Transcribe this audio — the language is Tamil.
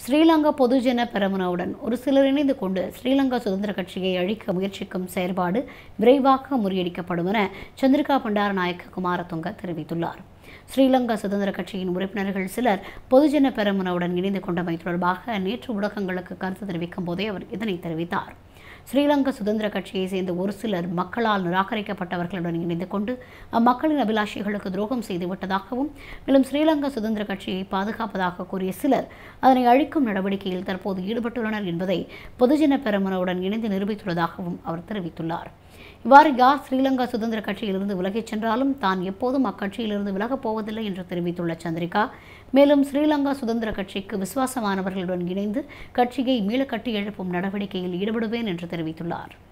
ஸ்ரீலங்கா பொதுஜன பெரமுனவுடன் ஒரு சிலர் இணைந்து கொண்டு ஸ்ரீலங்கா சுதந்திர கட்சியை அழிக்க முயற்சிக்கும் செயல்பாடு விரைவாக முறியடிக்கப்படும் என சந்திரிகா பண்டாரநாயக்க குமாரதுங்க தெரிவித்துள்ளார் ஸ்ரீலங்கா சுதந்திர கட்சியின் உறுப்பினர்கள் சிலர் பொதுஜன பெரமுனவுடன் இணைந்து கொண்டமை தொடர்பாக நேற்று ஊடகங்களுக்கு கருத்து தெரிவிக்கும் போதே அவர் இதனை தெரிவித்தார் ஸ்ரீலங்கா சுதந்திர கட்சியை சேர்ந்த ஒரு சிலர் மக்களால் நிராகரிக்கப்பட்டவர்களுடன் இணைந்து கொண்டு அம்மக்களின் அபிலாஷைகளுக்கு துரோகம் செய்துவிட்டதாகவும் மேலும் ஸ்ரீலங்கா சுதந்திர கட்சியை பாதுகாப்பதாக கூறிய சிலர் அதனை அழிக்கும் நடவடிக்கையில் தற்போது ஈடுபட்டுள்ளனர் என்பதை பொதுஜன பெரமுனவுடன் இணைந்து நிரூபித்துள்ளதாகவும் அவர் தெரிவித்துள்ளார் இவ்வாறு யார் ஸ்ரீலங்கா சுதந்திர கட்சியிலிருந்து விலகிச் சென்றாலும் தான் எப்போதும் அக்கட்சியிலிருந்து விலகப் போவதில்லை என்று தெரிவித்துள்ள சந்திரிகா மேலும் ஸ்ரீலங்கா சுதந்திர கட்சிக்கு விசுவாசமானவர்களுடன் இணைந்து கட்சியை மீள கட்டி எழுப்பும் நடவடிக்கையில் ஈடுபடுவேன் என்று தெரிவித்துள்ளார்